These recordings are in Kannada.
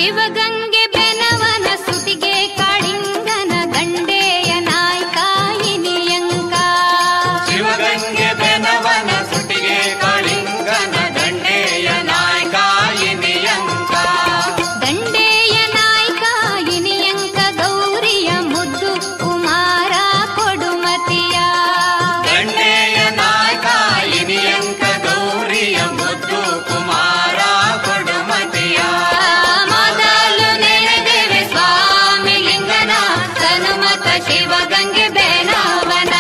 ಶಿವಗಂಗೆ ಬೆನವನ ಸುಟಿಗೆ ಕಾಳಿಂಗನ ದಂಡೆಯ ನಾಯ್ಕ ಇನಿಯಂಕ ಶಿವಗಂಗೆ ಬೆನವನ ಸುಟಿಗೆ ಕಾಳಿಂಗನ ದಂಡೆಯ ನಾಯಕ ಇನಿಯಂಕ ದಂಡೆಯ ನಾಯ್ಕ ಇನಿಯಂಕ ಗೌರಿಯ ಮುದ್ದು ಕುಮಾರ ಕೊಡುಮತಿಯ ದಂಡೆಯ ನಾಯಕ ಇನಿಯಂಕ ಗೌರಿಯ ಮುದ್ದು ಕುಮಾರ ಕೊಡುಮತಿಯ ಮೊದಲು ನೆನೆದೇವೆ ಸ್ವಾಮಿ ಲಿಂಗನ ಸನುಮತ ಶಿವಗಂಗೆ ಬೆನವನ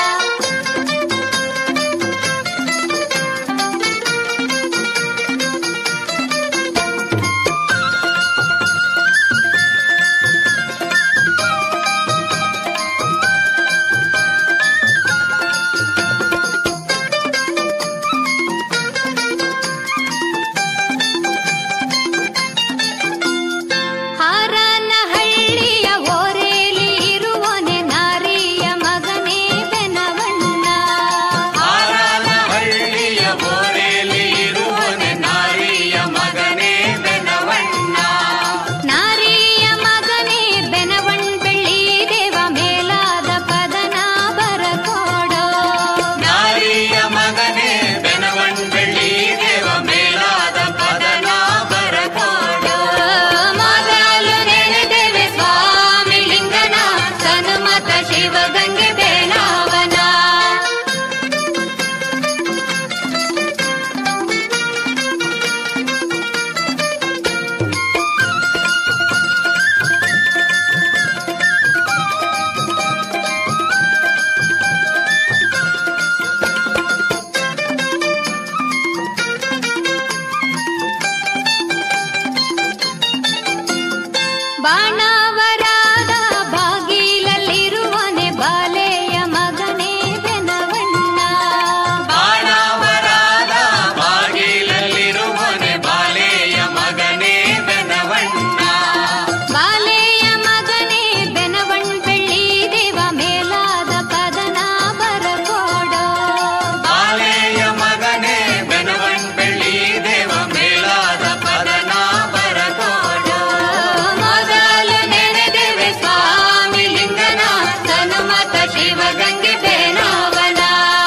ಹಾರನಹಳ್ಳಿಯ ಓರೇಲಿ ಇರುವನೆ ನಾರಿಯ ಮಗನೇ ಬೆನವಣ್ಣ ಹಳ್ಳಿಯ ಬೋರೆಲಿ ಇರುವನೆ ನಾರಿಯ ಮಗನೇ ಬೆನವಣ್ಣ ನಾರಿಯ ಮಗನೇ ಬೆನವಣ್ ಬೆಳ್ಳಿ ದೇವ ಮೇಲಾದ ಪದನ ಬರಕೋಡೋ ನಾರಿಯ ಮಗನೇ ಬೆನವಣ್ ಬೆಳ್ಳಿ ದೇವ ಮೇಲಾದ ಪದನ ಬರಕೋಡು ಮೊದಲು ನೆನೆದೇವೆ ಸ್ವಾಮಿ ಲಿಂಗನ ಸನುಮತ ಶಿವಗಂಗೆ ಬೆನವನ ಬಾಣವರಾದ ಬಾಗಿಲಲ್ಲಿರುವನೆ ಬಾಲೆಯ ಮಗನೇ ಬೆನವಣ್ಣ ಬಾಣವರಾದ ಬಾಗಿಲಲ್ಲಿರುವನೆ ಬಾಲೆಯ ಮಗನೇ ಬೆನವಣ್ಣ ಬಾಲೆಯ ಮಗನೇ ಬೆನವಣ್ ಬೆಳ್ಳಿ ದೇವ ಮೇಲಾದ ಪದನ ಬರಕೋಡೋ ಬಾಲೆಯ ಮಗನೇ ಬೆನವಣ್ ಬೆಳ್ಳಿ ದೇವ ಮೇಲಾದ ಪದನ ಬರಕೋಡು ಮೊದಲು ನೆನೆದೇವೆ ಸ್ವಾಮಿ ಲಿಂಗನ ಸನುಮತ ಶಿವಗಂಗೆ ಬೆನವನ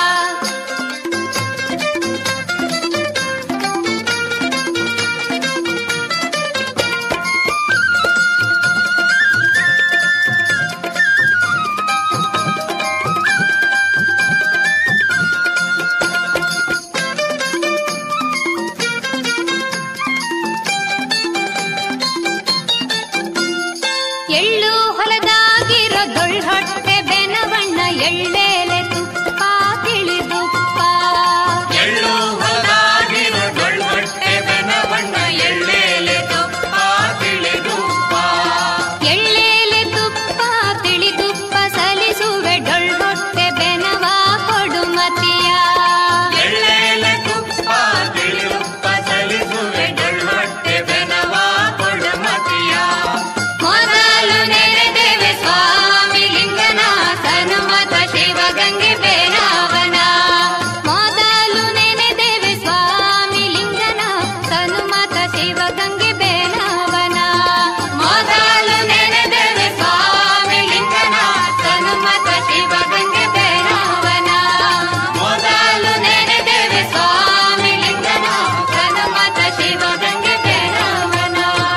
ಎಳ್ಳು ಹೊಲದಾಗಿರೋ ದೊಳ್ಳೊಟ್ಟೆ ಬೆನವಣ್ಣ ಎಳ್ಳೆಲೆ ತುಪ್ಪ ತಿಳಿದುಪ್ಪ ಎಳ್ಳು ಹೊಲದಾಗಿರೋ ಡೊಳ್ಬಟ್ಟೆ ಬೆನವಣ್ಣ ಎಳ್ಳೆಲೆ ತುಪ್ಪ ತಿಳಿದುಪ್ಪ ಎಳ್ಳೆಲೆ ತುಪ್ಪ ತಿಳಿದುಪ್ಪ ಸಲಿಸುವೆ ಡೊಳ್ಳೊಟ್ಟೆ ಬೆನವ ಕೊಡುಮತಿಯ ಎಳ್ಳೆಲೆ ತುಪ್ಪ ತಿಳಿದುಪ್ಪ ಸಲಿಸುವೆ ಡೊಳ್ಬಟ್ಟೆ ಬೆನವ ಕೊಡುಮತಿಯ ಮೊದಲು ನೆನೆದೇವೆ ಸ್ವಾಮಿ ಲಿಂಗನ ಸನುಮತ ಶಿವಗಂಗೆ ಬೆನವನ ಮೊದಲು ನೆನೆದೇವೆ ಸ್ವಾಮಿ ಲಿಂಗನ ಸನುಮತ ಶಿವಗಂಗೆ ಬೆನವನ ಮೊದಲು ನೆನೆದೇವೆ ಸ್ವಾಮಿ ಲಿಂಗನ ಸನುಮತ ಶಿವಗಂಗೆ ಬೆನವನ ಮೊದಲು ನೆನೆದೇವೆ ಸ್ವಾಮಿ ಲಿಂಗನ ಸನುಮತ ಶಿವಗಂಗೆ ಬೆನವನ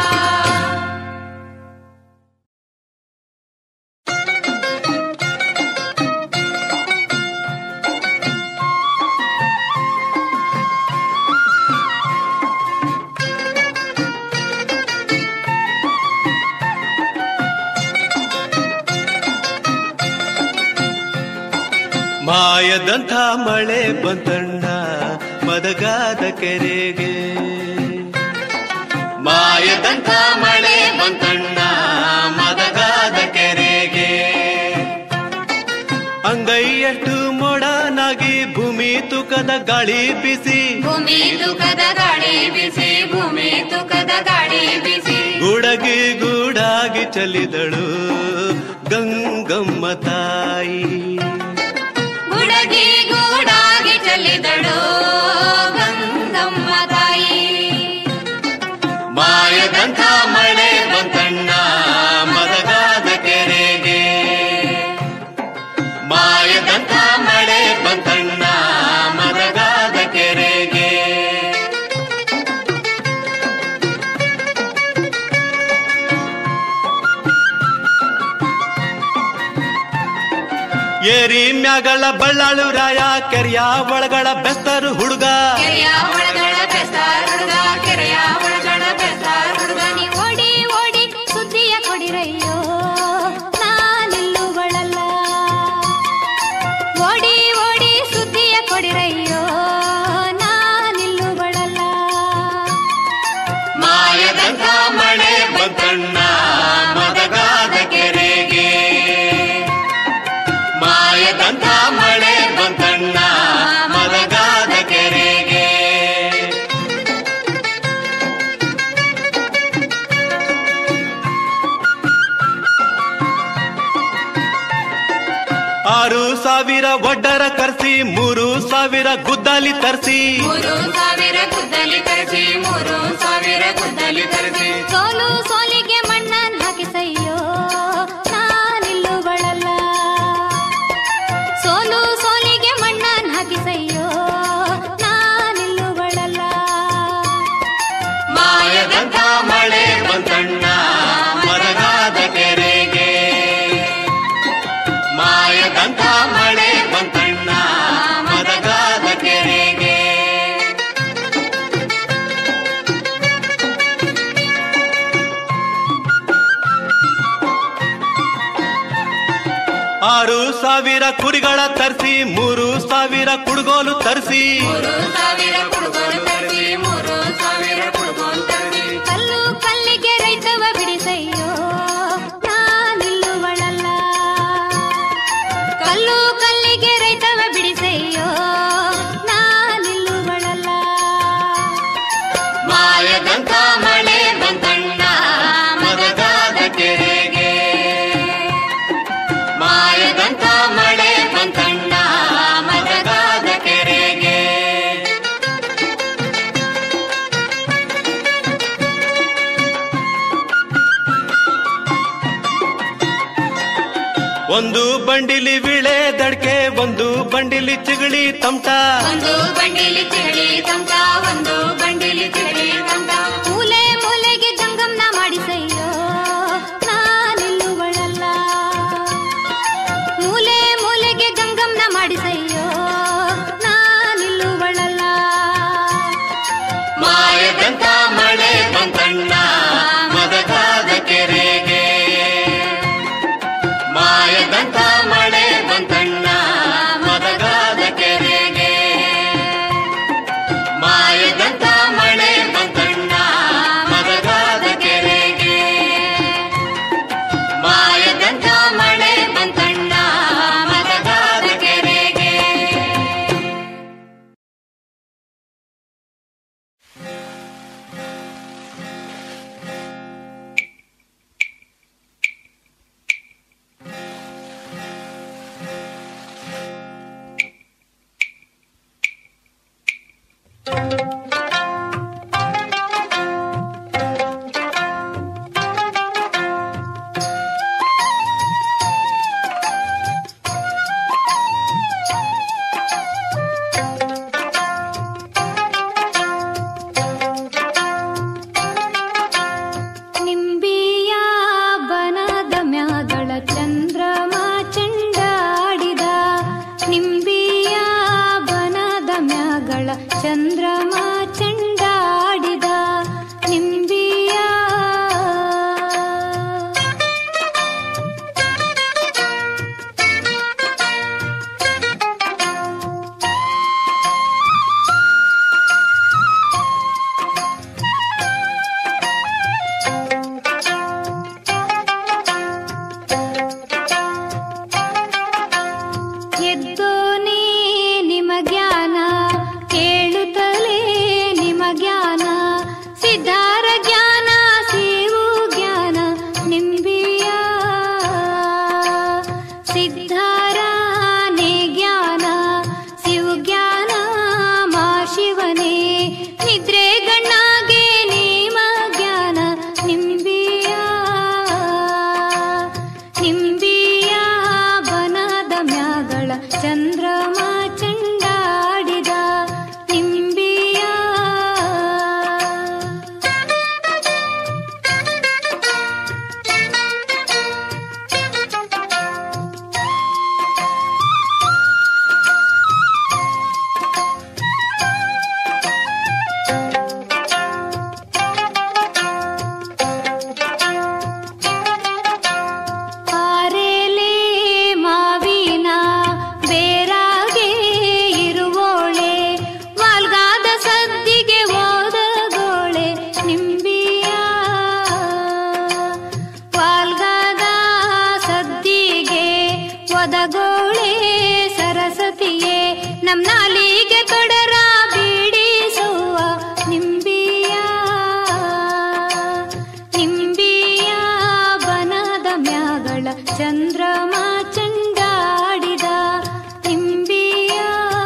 ಮಾಯದಂಥ ಮಳೆ ಬಂತಣ್ಣ ಮದಗಾದ ಕೆರೆಗೆ ಮಾಯದಂಥ ಮಳೆ ಬಂತಣ್ಣ ಮದಗಾದ ಕೆರೆಗೆ ಅಂಗೈಯಷ್ಟು ಮೊಡನಾಗಿ ಭೂಮಿ ತೂಕದ ಗಾಳಿ ಬಿಸಿ ಭೂಮಿ ತುಕದ ಗಾಡಿ ಬಿಸಿ ಭೂಮಿ ತುಕದ ಗಾಡಿ ಬಿಸಿ ಗುಡಗಿ ಗೂಡಾಗಿ ಚಲಿದಳು ಗಂಗಮ್ಮ ತಾಯಿ ಗುಡಗಿ ಗೂಡಾಗಿ ಚಲಿದಳು ಗಂಗಮ್ಮ ತಾಯಿ ಮಾಯದಂಥ ಮಳೆ ಬಂತಣ್ಣ ಮದಗಾದ ಕೆರೆಗೆ ಮಾಯದಂಥ ಮಳೆ ಬಂತಣ್ಣ ಮದಗಾದ ಕೆರೆಗೆ ಏರಿ ಮ್ಯಾಗಳ ಬಳ್ಳಾಳು ರಾಯ ಕೆರೆಯ ಒಳಗಳ ಬೆಸ್ತರು ಹುಡುಗ ಕೆರೆಯ ಒಳಗಡ ಬೆಸ್ತಾರ ಹುಡುಗ ಕೆರೆಯ ಒಳಗಡ ಬೆಸ್ತಾರ ಹುಡುಗ ನೀ ಓಡಿ ಓಡಿ ಸುದ್ದಿಯ ಕೊಡಿರಯ್ಯೋ ನಾನಿಲ್ಲುಗಳಲ್ಲ ಓಡಿ ಓಡಿ ಸುದ್ದಿಯ ಕೊಡಿರಯ್ಯೋ ನಾನಿಲ್ಲುಗಳಲ್ಲ ಮಾಯದಂಥ ಮಳೆ ಬಂತಣ್ಣ ಮದಗಾದ ಕೆರೆಗೆ ಮಾಯದಂಥ ಮಳೆ ಬಂತಣ್ಣ ಮದಗಾದ ಕೆರೆಗೆ ಆರು ಸಾವಿರ ಒಡ್ಡರ ಕರ್ಸಿ ಮೂರು ಸಾವಿರ ಗುದ್ದಾಲಿ ತರ್ಸಿ ಮೂರು ಸಾವಿರ ಗುದ್ದಲಿ ತರಿಸಿ ಮೂರು ಸಾವಿರ ಗುದ್ದಲಿ ತರಿಸಿ ಸೋಲು ಸೋಲಿಗೆ ಮಣ್ಣನ್ ಹಾಕಿಸಯ್ಯೋ ನಾನಿಲ್ಲುಗಳಲ್ಲ ಸೋಲು ಸೋಲಿಗೆ ಮಣ್ಣನ್ ಹಾಕಿಸಯ್ಯೋ ನಾನಿಲ್ಲುಗಳಲ್ಲ ಮಾಯದಂಥ ಮಳೆ ಬಂತಣ್ಣ ಮರಗಾದ ಕೆರೆಗೆ ಮಾಯದಂಥ ಮಳೆ ಬಂತಣ್ಣ ಮರಗಾದ ಕೆರೆಗೆ ಆರು ಸಾವಿರ ಕುರಿಗಳ ತರಿಸಿ ಮೂರು ಸಾವಿರ ಕುಡುಗೋಲು ತರಿಸಿ ಮೂರು ಸಾವಿರ ಕುಡುಗೋಲು ತರಿಸಿ ಮೂರು ಸಾವಿರ ಕುಡುಗೋಲು ತರಿಸಿ ಕಲ್ಲು ಕಲ್ಲಿಗೆ ರೈತವ ಬಿಡಿಸಯ್ಯೋ ನಾನಿಲ್ಲುಗಳಲ್ಲ ಕಲ್ಲು ಕಲ್ಲಿಗೆ ರೈತವ ಬಿಡಿಸಯ್ಯೋ ನಾನಿಲ್ಲುಗಳಲ್ಲ ಮಾಯದಂಥ ಮಳೆ ಬಂತಣ್ಣ ಮದಗಾದ ಕೆರೆಗೆ ಮಾಯದಂಥ ಮಳೆ ಬಂತಣ್ಣ ಮದಗಾದ ಕೆರೆಗೆ ಒಂದು ಬಂಡಿಲಿ ವಿಳೆ ದಡ್ಕೆ ಒಂದು ಬಂಡಿಲಿ ಚಿಗಳಿ ತಮಟ ಒಂದು ಬಂಡಿಲಿ ತಿಳಿ ತಮಟ ಒಂದು ಬಂಡಿಲಿ ತಿಳಿ ತಮಟ ಮೂಲೆ ಮೂಲೆಗೆ ಜಂಗಮ್ನ ಮಾಡಿಸಯ್ಯೋ ನಾನಿಲ್ಲುಗಳಲ್ಲ ಮೂಲೆ ಮೂಲೆಗೆ ಗಂಗಮ್ನ ಮಾಡಿಸಯ್ಯೋ ನಾನಿಲ್ಲುಗಳಲ್ಲ ಮಾಯದಂಥ ಮಳೆ ಬಂತಣ್ಣ ಮದಗಾದ ಕೆರೆಗೆ ಮಾಯದಂಥ ಮಳೆ ಬಂತಣ್ಣ ಮದಗಾದ ಕೆರೆಗೆ ಮಾಯದಂಥ ಮಳೆ ಬಂತಣ್ಣ ಒದಗೋಳೆ ಸರಸ್ವತಿಯೇ ನಮ್ ನಾಲಿಗೆ ತೊಡರ ಬೀಡಿಸುವ ನಿಂಬಿಯ ನಿಂಬಿಯ ಬನದ ಮ್ಯಾಗಳ ಚಂದ್ರಮ ಚಂಡಾಡಿದ ನಿಂಬಿಯ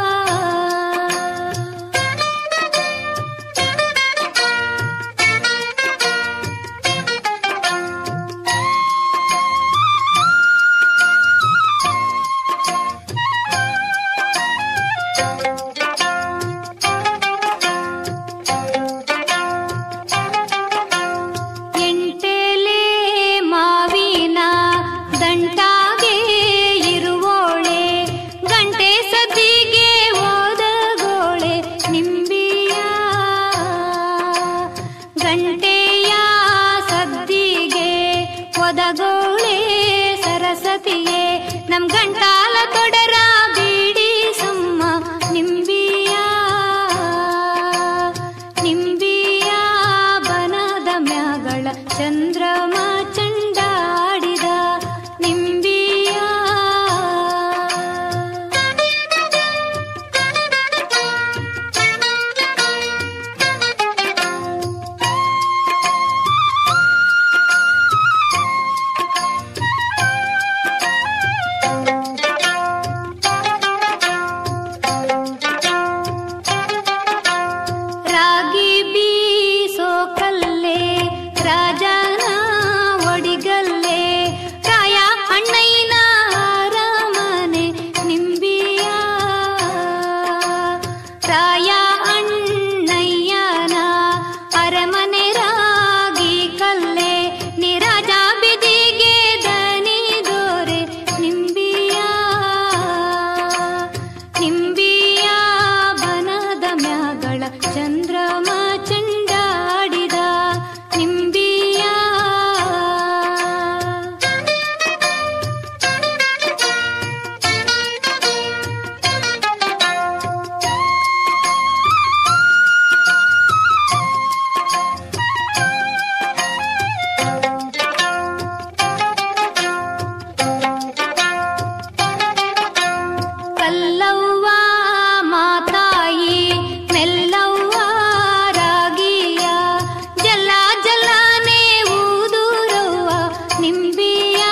ಎಂಟೆಲೆ ಮಾವಿನ ದಂಟಾಗೆ ಇರುವೋಳೆ ಗಂಟೆ ಸದ್ದಿಗೆ ಓದಗೋಳೆ ನಿಂಬಿಯ ಗಂಟೆಯ ಸದ್ದಿಗೆ ಒದಗೋಳೆ ಸರಸ್ವತಿಯೇ ನಮ್ ಗಂಟಾಲ ತೊಡರ ಬೀಡಿಸಮ್ಮ ನಿಂಬಿಯ ನಿಂಬಿಯ ಬನದ ಮ್ಯಾಗಳ ಚಂದ್ರಮ ಚಂಡಾಡಿದ ನಿಂಬಿಯ ರಾಗಿ ಬೀಸೋ ಕಲ್ಲೆ ರಾಜನ ಒಡಿಗಲ್ಲೆ ಕಾಯ ಅಣ್ಣಯ್ಯನ ಅರಮನೆ ನಿಂಬಿಯ ರಾಯ ಅಣ್ಣಯ್ಯನ ಅರಮನೆ ರಾಗಿ ಕಲ್ಲೆ ನಿರಾಜ ಬಿದಿಗೆ ದನಿ ದೋರೆ ನಿಂಬಿಯ ನಿಂಬಿಯ ಬನದ ಮ್ಯಾಗಳ ಚಂದ್ರಮ ಚಂಡಾಡಿದ ನಿಂಬಿಯ ಕಲ್ಲವ್ವ ಮಾತಾಯಿ ಮೆಲ್ಲವ್ವ ರಾಗಿಯ ಜಲ್ಲ ಜಲ್ಲನೆ ಊದೂರವ್ವ ನಿಂಬಿಯ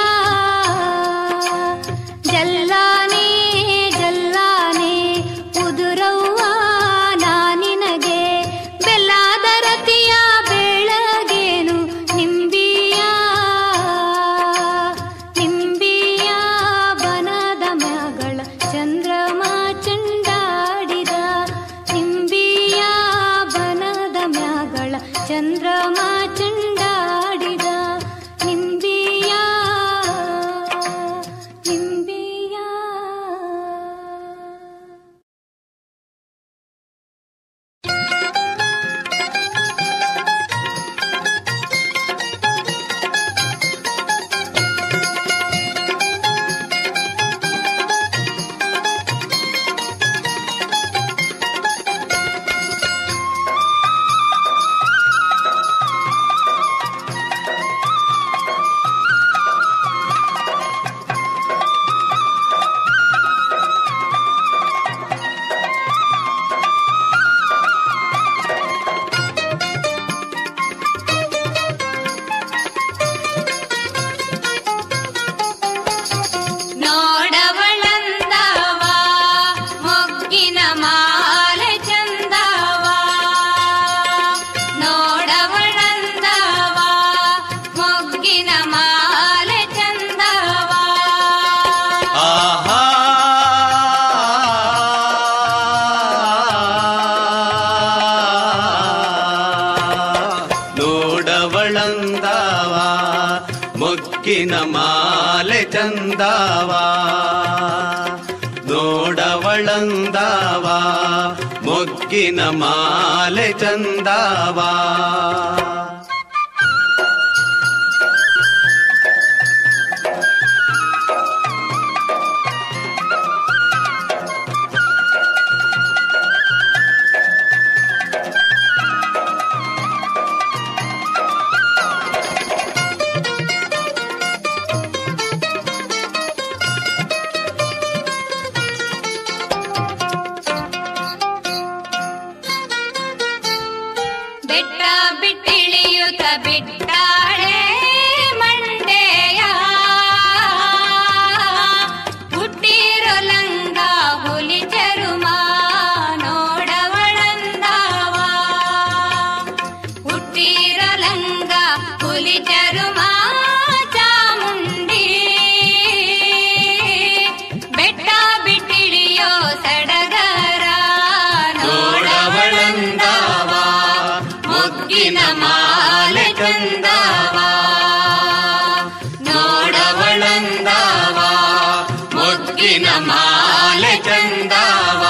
ಜಲ್ಲಾನೆ ಜಲ್ಲಾನೆ ಉದುರವ್ವ ನಾನಿನಗೆ ಬೆಲ್ಲದ ರತಿಯ ಬೆಳಗೇನು ನಿಂಬಿಯ ನಿಂಬಿಯ ಬನದ ಮ್ಯಾಗಳ ಚಂದ್ರಮ ಚಂಡಾಡಿದ ನಿಂಬಿಯ ಬನದ ಮ್ಯಾಗಳ ಚಂದ್ರಮ ಚಂಡಾಡಿದ ನಿಂಬಿಯ ನಿಂಬಿಯ ನೋಡವಳಂದವ ಮೊಗ್ಗಿನ ಮಾಲೆ ಚಂದವ ನೋಡವಳಂದವ ಮೊಗ್ಗಿನ ಮಾಲೆ ಚಂದವ ಆಹಾ ನೋಡವಳಂದಾವ ಮೊಗ್ಗಿನ ಮಾಲೆ ಚಂದಾವ ನೋಡವಳಂದಾವ ಮೊಗ್ಗಿನ ಮಾಲೆ ಚಂದಾವ ಬಿಟ್ಟಾಳೆ ಮಂಡೆಯ ಹುಟ್ಟಿರೋ ಲಂಗ ಹುಲಿ ಚರುಮ ನೋಡವಳಂದವ ಹುಟ್ಟಿರೋ ಲಂಗ ಹುಲಿ ಚರುಮ ಚಾಮುಂಡಿ ಬೆಟ್ಟ ಬಿಟ್ಟಿಳಿಯೋ ಸಡಗರ ನೋಡವಳಂದವ ಮೊಗ್ಗಿನ ಮಾಲೆ ಚಂದವ ನೋಡವಳಂದವ ಮೊಗ್ಗಿನ ಮಾಲೆ ಚಂದವ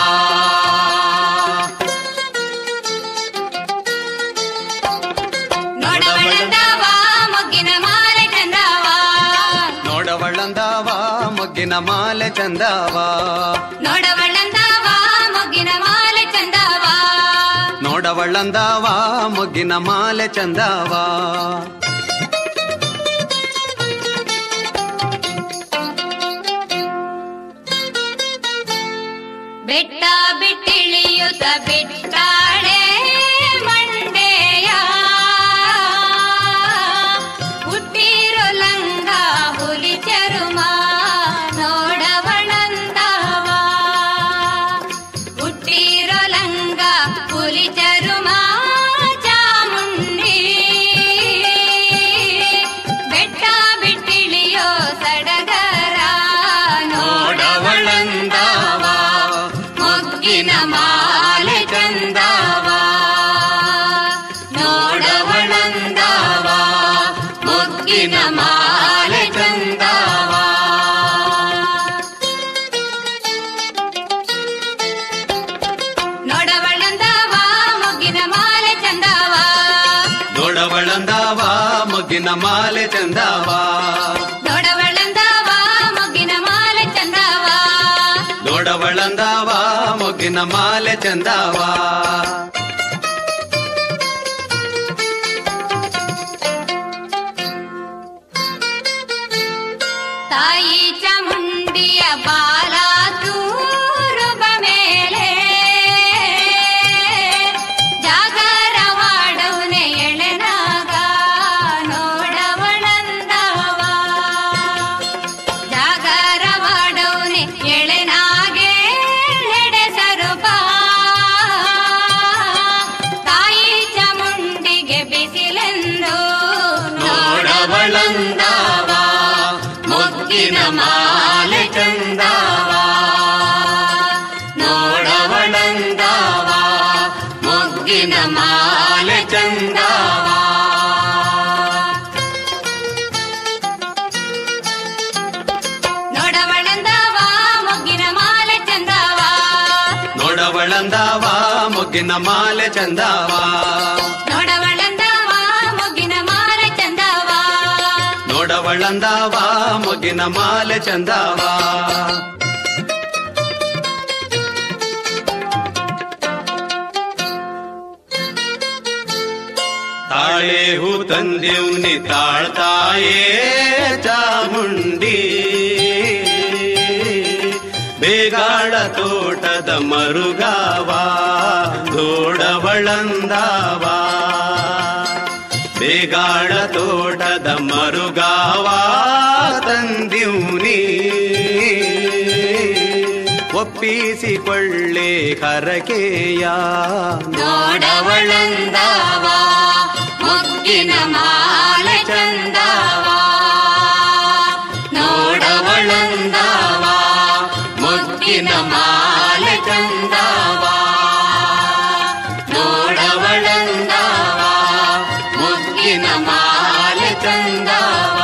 ನೋಡವಳಂದವ ಮೊಗ್ಗಿನ ಮಾಲೆ ಚಂದವ ನೋಡವಳ್ಳಂದವ ಮೊಗ್ಗಿನ ಮಾಲೆ ಚಂದವ ನೋಡವಳಂದವ ಮೊಗ್ಗಿನ ಮಾಲೆ ಚಂದವ ನೋಡವಳ್ಳಂದವ ಮೊಗ್ಗಿನ ಮಾಲೆ ಚಂದವ ಬೆಟ್ಟ ಬಿಟ್ಟಿಳಿಯುತ್ತ ಬಿಟ್ಟಾಳೆ ಮಂಡೆಯ ಹುಟ್ಟಿರೋ ಲಂಗ ಹುಲಿ ಚರುಮ ನೋಡವಳಂದವ ಹುಟ್ಟಿರೋ ಲಂಗ ಹುಲಿ ಚರುಮ ಚಾಮುಂಡಿ ಬೆಟ್ಟ ಬಿಟ್ಟಿಳಿಯೋ ಸಡಗರ ನೋಡವಳಂದವ ಮೊಗ್ಗಿನ ಮಾಲೆ ಚಂದವ ನೋಡವಳಂದವ ಮೊಗ್ಗಿನ ಮಾಲೆ ಚಂದವ ನೋಡವಳಂದವ ಮೊಗ್ಗಿನ ಮಾಲೆ ಚಂದವ ನೋಡವಳ್ಳಂದವ ಮೊಗ್ಗಿನ ಮಾಲೆ ಚಂದವ ನೋಡವಳಂದವ ಮೊಗ್ಗಿನ ಮಾಲೆ ಚಂದವ ನೋಡವಳ್ಳಂದವ ಮೊಗ್ಗಿನ ಮಾಲೆ ಚಂದವ ತಾಯಿ ಚಾಮುಂಡಿಯ ಬಾಲ ತೂರುಬ ಮೇಲೆ ಜಾಗರವಾಡವನೆ ಎಳೆನಾಗ ನೋಡವಳಂದವ ಜಾಗರವಾಡವನೆ ಎಳೆನಾಗೆ ಎಡೆ ಸರುಬ ತಾಯಿ ಚಾಮುಂಡಿಗೆ ಬಿಸಿಲೆಂದು ನೋಡವಳಂದವ ಮೊಗ್ಗಿನ ಮಾಲೆ ಚಂದವ ನೋಡವಳಂದವ ಮೊಗ್ಗಿನ ಮಾಲೆ ಚಂದವ ನೋಡವಳಂದವ ಮೊಗ್ಗಿನ ಮಾಲೆ ಚಂದವ ನೋಡವಳ್ಳಂದವ ಮೊಗ್ಗಿನ ಮಾಲೆ ಚಂದವ ನೋಡವಳಂದವ ಮೊಗ್ಗಿನ ಮಾಲೆ ಚಂದವ ನೋಡವಳ್ಳಂದವ ಮೊಗ್ಗಿನ ಮಾಲೆ ಚಂದವ ತಾಳೆ ಹೂ ತಂದೆವ್ನಿ ತಾಳ್ತಾಯೇ ಚಾಮುಂಡಿ ಬೇಗಾಳ ತೋಟದ ಮರುಗಾವ ದೋಡವಳಂದಾವ ಬೇಗಾಳ ತೋಟದ ಮರುಗಾವ ತಂದಿವ್ನಿ ಒಪ್ಪಿಸಿಕೊಳ್ಳೆ ಹರಕೆಯ ನೋಡವಳಂದವ ಮೊಗ್ಗಿನ ಮಾಲೆ ಚಂದವ ನೋಡವಳಂದವ ಮೊಗ್ಗಿನ ಮಾಲೆ ಚಂದವ ನೋಡವಳಂದವ ಮೊಗ್ಗಿನ ಮಾಲೆ ಚಂದವ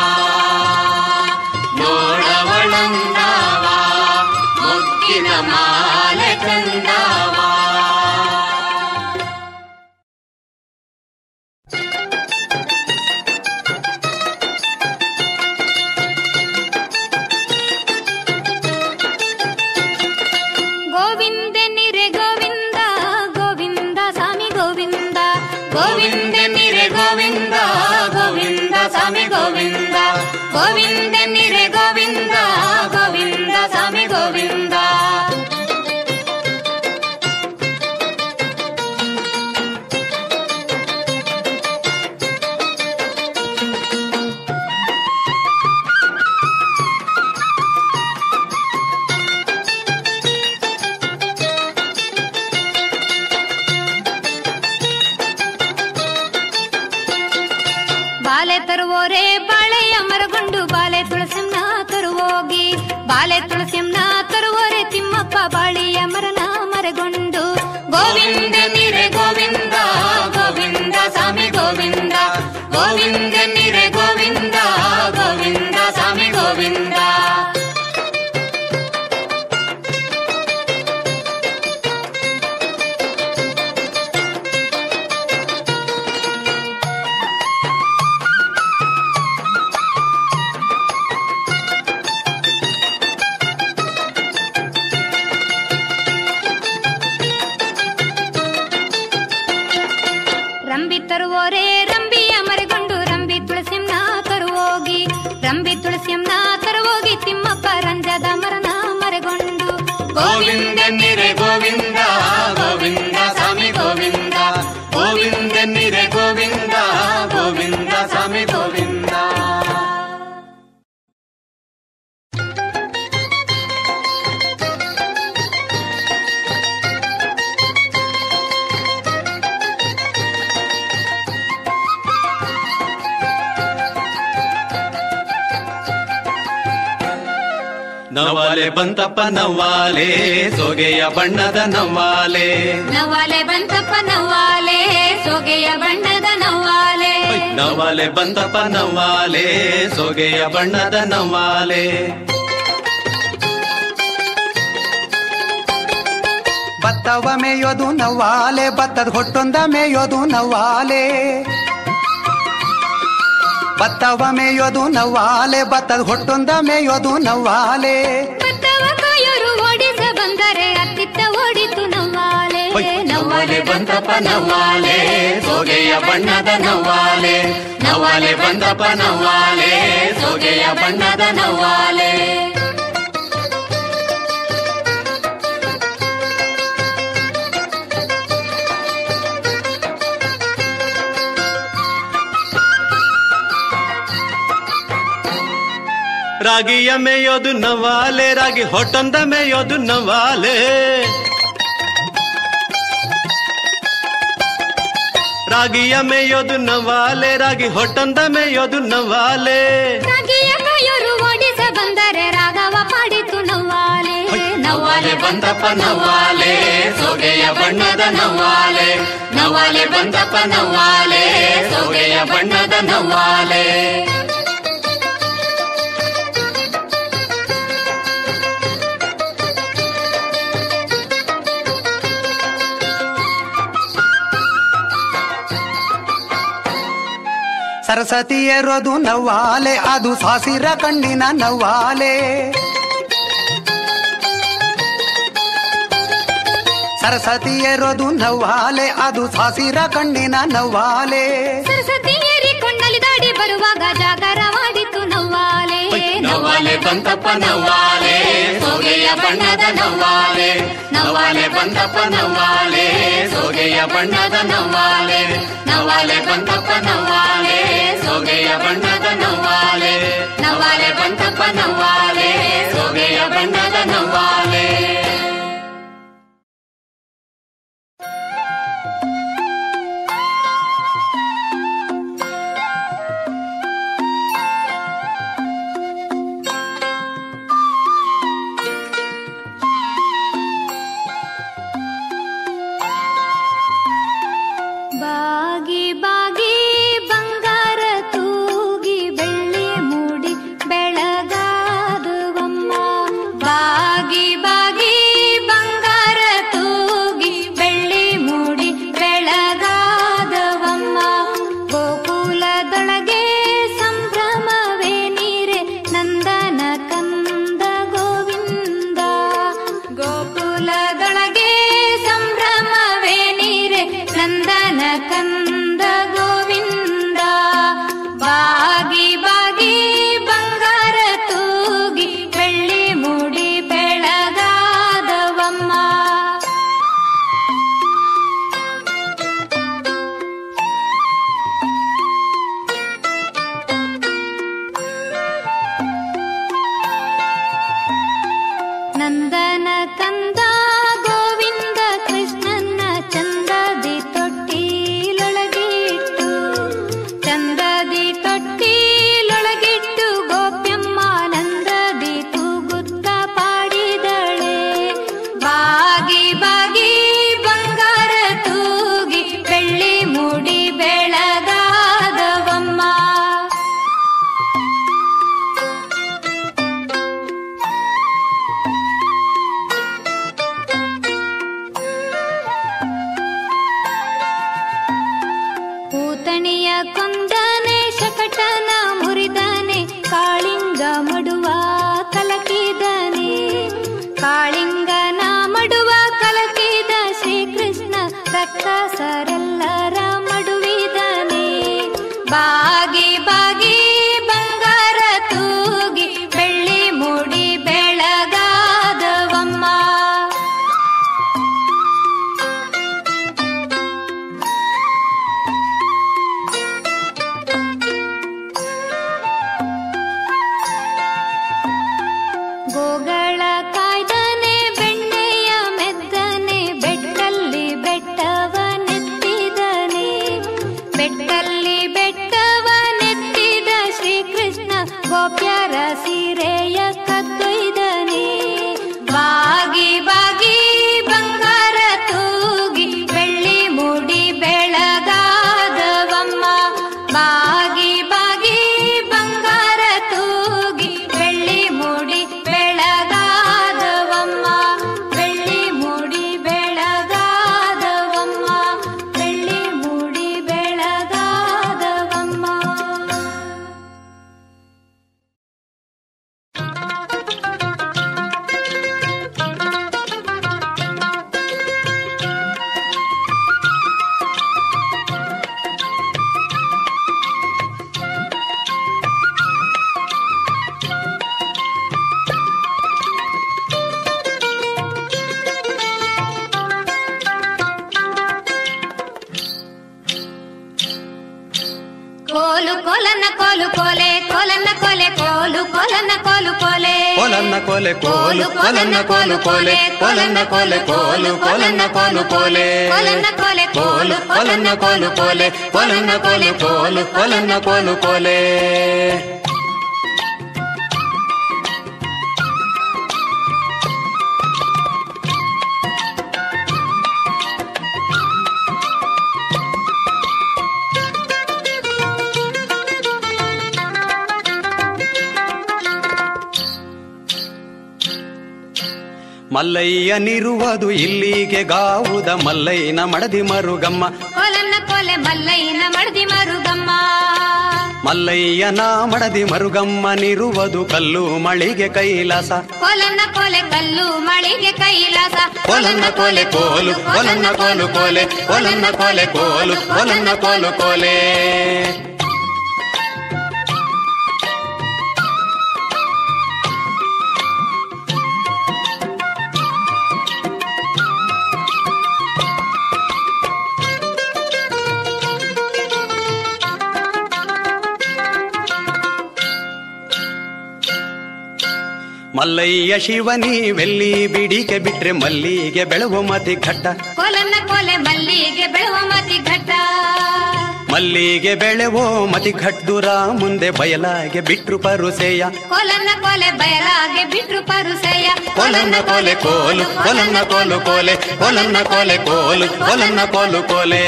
ನೋಡವಳಂದವ ಮೊಗ್ಗಿನ ಮಾಲೆ ಚಂದವ ಗೋವಿಂದ ನಿರೆ ಗೋವಿಂದ ಗೋವಿಂದ ಸ್ವಾಮಿ ಗೋವಿಂದ ಗೋವಿಂದ ನಿರೆ ಗೋವಿಂದ ಗೋವಿಂದ ಸ್ವಾಮಿ ಗೋವಿಂದ ಗೋವಿಂದ ನಿರೆ ಗೋವಿಂದ ಗೋವಿಂದ ಸ್ವಾಮಿ ಗೋವಿಂದ ಬಾಲೆ ತರುವೋರೆ ಬಾಳೆಯ ಮರಗೊಂಡು ಬಾಲೆ ತುಳಸಿಂನ ತರುವೋಗಿ ಬಾಲೆ ತುಳಸಿಂನ ತರುವೋರೆ ತಿಮ್ಮಪ್ಪ ಬಾಳಿಯ ಮರನ ಮರಗೊಂಡು ಗೋವಿಂದ ನಿರೆ ಗೋವಿಂದ ಗೋವಿಂದ ಸ್ವಾಮಿ ಗೋವಿಂದ ಗೋವಿಂದ ನಿರೆ ಗೋವಿಂದ ಗೋವಿಂದ ಸ್ವಾಮಿ ಗೋವಿಂದ ರಂಬಿ ತರುವೋರೆ ರಂಬಿಯ ಮರೆಗೊಂಡು ರಂಬಿ ತುಳಸಿಂನ ತರುವೋಗಿ ರಂಬಿ ತುಳಸಿಂನ ತರುವೋಗಿ ತಿಮ್ಮಪ್ಪ ರಂಜದ ಮರನ ಮರೆಗೊಂಡು ಗೋವಿಂದ ನಿರೆ ಗೋವಿಂದ ಗೋವಿಂದ ಸ್ವಾಮಿ ಗೋವಿಂದ ಗೋವಿಂದ ನಿರೆ ಗೋವಿಂದ ಗೋವಿಂದ ಸ್ವಾಮಿ ಗೋವಿಂದ ನವಾಲೆ ಬಂತಪ್ಪ ನವ್ವಾಲೆ ಸೊಗೆಯ ಬಣ್ಣದ ನವ್ವಾಲೆ ನವಾಲೆ ಬಂತಪ್ಪ ನವ್ವಾಲೆ ಸೊಗೆಯ ಬಣ್ಣದ ನವ್ವಾಲೆ ನವಾಲೆ ಬಂತಪ್ಪ ನವ್ವಾಲೆ ಸೊಗೆಯ ಬಣ್ಣದ ನವ್ವಾಲೆ ಭತ್ತವ ಮೇಯೋದು ನವ್ವಾಲೆ ಭತ್ತದ ಹೊಟ್ಟೊಂದ ಮೇಯೋದು ನವ್ವಾಲೆ ಭತ್ತವ ಮೇಯೋದು ನವ್ವಾಲೆ ಭತ್ತದ ಹೊಟ್ಟೊಂದ ಮೇಯೋದು ನವ್ವಾಲೆ ಭತ್ತವ ಕಾಯೋರು ಓಡಿಸ ಬಂದರೆ ಅತ್ತಿತ್ತ ಓಡಿತು ನವ್ವಾಲೆ ನವ್ವಾಲೆ ಬಂತಪ್ಪ ನವ್ವಾಲೆ ಸೋಗೆಯ ಬಣ್ಣದ ನವ್ವಾಲೆ ನವ್ವಾಲೆ ಬಂತಪ್ಪ ನವ್ವಾಲೆ ಸೋಗೆಯ ಬಣ್ಣದ ನವ್ವಾಲೆ ರಾಗಿಯ ಮೇಯೋದು ನವಾಲೆ ರಾಗಿ ಹೊಟ್ಟೊಂದ ಮೇಯೋದು ನವಾಲೆ ರಾಗಿಯ ಮೇಯೋದು ನವಾಲೆ ರಾಗಿ ಹೊಟ್ಟೊಂದ ಮೇಯೋದು ನವಾಲೆ ರಾಗಿಯ ಕಾಯೋರು ಓಡಿಸ ಬಂದರೆ ರಾಗವ ಪಾಡಿತು ನವ್ವಾಲೆ ನವ್ವಾಲೆ ಬಂತಪ್ಪ ನವ್ವಾಲೆ ಸೋಗೆಯ ಬಣ್ಣದ ನವ್ವಾಲೆ ನವ್ವಾಲೆ ಬಂತಪ್ಪ ನವ್ವಾಲೆ ಸೋಗೆಯ ಬಣ್ಣದ ನವ್ವಾಲೆ ಸರಸ್ವತಿ ಏರೋದು ನವ್ವಾಲೆ ಅದು ಸಾಸಿರ ಕಣ್ಣಿನ ನವ್ವಾಲೆ ಸರಸ್ವತಿ ಏರೋದು ನವ್ವಾಲೆ ಅದು ಸಾಸಿರ ಕಣ್ಣಿನ ನವ್ವಾಲೆ ಸರಸ್ವತಿ ಏರಿಕೊಂಡಲ್ಲಿ ದಾಡಿ ಬರುವಾಗ ಜಾಗರವಾಡಿತು ನವ್ವಾಲೆ ನವ್ವಾಲೆ ಬಂತಪ್ಪ ನವ್ವಾಲೆ ಸೋಗೆಯ ಬಣ್ಣದ ನವ್ವಾಲೆ ನವ್ವಾಲೆ ಬಂತಪ್ಪ ನವ್ವಾಲೆ ಸೋಗೆಯ ಬಣ್ಣದ ನವ್ವಾಲೆ ನವ್ವಾಲೆ ಬಂತಪ್ಪ ನವ್ವಾಲೆ ಸೋಗೆಯ ಬಣ್ಣದ ನವ್ವಾಲೆ ನವ್ವಾಲೆ ಬಂತಪ್ಪ ನವ್ವಾಲೆ ಸೋಗೆಯ ಬಣ್ಣದ ನವ್ವಾಲೆ ಬಾಗಿ ಬಾಗಿ ಬಂಗಾರ ತೂಗಿ ಬೆಳ್ಳಿ ಮೂಡಿ ಬೆಳಗಾದುವಮ್ಮ ಬಾಗಿ ಬಾಗಿ ಬಂಗಾರ ತೂಗಿ ಬೆಳ್ಳಿ ಮೂಡಿ ಬೆಳಗಾದವಮ್ಮ ಗೋಕುಲದೊಳಗೆ ಸಂಭ್ರಮವೇ ನೀರೆ ನಂದನ ಕಂದ ಗೋವಿಂದ ಗೋಕುಲದೊಳಗೆ ಸಂಭ್ರಮವೇ ನೀರೆ ನಂದನ ಕಂದ ಗೋವಿಂದ ಬಾಗಿ ಬಾಗಿ ಬಂಗಾರ ತೂಗಿ ಬೆಳ್ಳಿ ಮೂಡಿ ಬೆಳಗಾದವಮ್ಮ ನಂದನ ಕಂದ ಗೋವಿಂದ ಕೃಷ್ಣನ ಚಂದದಿ ತೊಟ್ಟಿಲೊಳಗಿಟ್ಟು ಚಂದದಿ ತೊಟ್ಟಿ ಬಾಗಿ ಬಂಗಾರ ತೂಗಿ ಬೆಳ್ಳಿ ಮೂಡಿ ಬೆಳಗಾದವಮ್ಮ ಗೋಗಳ ಕಾಯ್ದನೆ ಬೆಣ್ಣೆಯ ಮೆದ್ದನೆ ಬೆಟ್ಟಲ್ಲಿ ಬೆಟ್ಟವನೆತ್ತಿದನೆ ಬೆಟ್ಟಲ್ಲಿ ಬೆಟ್ಟವನೆತ್ತಿದ ಶ್ರೀಕೃಷ್ಣ ಗೋಪ್ಯರ ಸೀರೆಯ ಕತ್ತೊಯ್ದನೆ ಬಾಗಿ ಬಾಗಿ ಬಂಗಾರ ತೂಗಿ ಬೆಳ್ಳಿ ಮೂಡಿ ಬೆಳಗಾದವಮ್ಮ ಬಾಗಿ ಬಾಗಿ ಬಂಗಾರ ತೂಗಿ ಬೆಳ್ಳಿ ಮೂಡಿ ಬೆಳಗಾದವಮ್ಮ ಬೆಳ್ಳಿ ಮೂಡಿ ಬೆಳಗಾದವಮ್ಮ ಬೆಳ್ಳಿ ಮೂಡಿ ಬೆಳಗಾದವಮ್ಮ ಕೋಲು ಕೋಲನ್ನ ಕೋಲು ಕೋಲೆ ಕೋಲನ್ನ ಕೋಲೆ ಕೋಲು ಕೋಲನ್ನ ಕೋಲು ಕೋಲೆ ಕೋಲನ್ನ ಕೋಲೆ ಕೋಲು ಕೋಲನ್ನ ಕೋಲು ಕೋಲೆ ಕೋಲನ್ನ ಕೋಲೆ ಕೋಲು ಕೋಲನ್ನ ಕೋಲು ಕೋಲೆ ಕೋಲನ್ನ ಕೋಲೆ ಕೋಲು ಕೋಲನ್ನ ಕೋಲು ಕೋಲೆ ಕೋಲನ್ನ ಕೋಲೆ ಕೋಲು ಕೋಲನ್ನ ಕೋಲು ಕೋಲೆ ಮಲ್ಲಯ್ಯನಿರುವುದು ಇಲ್ಲಿಗೆ ಗಾವುದ ಮಲ್ಲಯ್ಯನ ಮಡದಿ ಮರುಗಮ್ಮ ಕೋಲನ್ನ ಕೋಲೆ ಮಲ್ಲಯ್ಯನ ಮಡದಿ ಮರುಗಮ್ಮ ಮಲ್ಲಯ್ಯನ ಮಡದಿ ಮರುಗಮ್ಮನಿರುವುದು ಕಲ್ಲು ಮಳಿಗೆ ಕೈಲಾಸ ಕೋಲನ್ನ ಕೋಲೆ ಕಲ್ಲು ಮಳಿಗೆ ಕೈಲಾಸ ಕೋಲನ್ನ ಕೋಲೆ ಕೋಲು ಕೋಲನ್ನ ಕೋಲು ಕೋಲೆ ಕೋಲನ್ನ ಕೋಲೆ ಕೋಲು ಕೋಲನ್ನ ಕೋಲು ಕೋಲೆ ಮಲ್ಲಯ್ಯ ಶಿವನಿ ಬೆಲ್ಲಿ ಬಿಡಿಕೆ ಬಿಟ್ರೆ ಮಲ್ಲಿಗೆ ಬೆಳವು ಮತಿ ಘಟ್ಟ ಕೋಲನ್ನ ಕೋಲೆ ಮಲ್ಲಿಗೆ ಬೆಳುವ ಮತಿ ಘಟ್ಟ ಮಲ್ಲಿಗೆ ಬೆಳೆವೋ ಮತಿ ಘಟ್ಟುರ ಮುಂದೆ ಬಯಲಾಗೆ ಬಿಟ್ರು ಪರುಸೆಯ ಕೋಲನ್ನ ಕೋಲೆ ಬಯಲಾಗೆ ಬಿಟ್ರು ಪರುಸೆಯ ಕೋಲನ್ನ ಕೋಲೆ ಕೋಲು ಕೋಲನ್ನ ಕೋಲು ಕೋಲೆ ಕೋಲನ್ನ ಕೋಲೆ ಕೋಲು ಕೋಲನ್ನ ಕೋಲು ಕೋಲೆ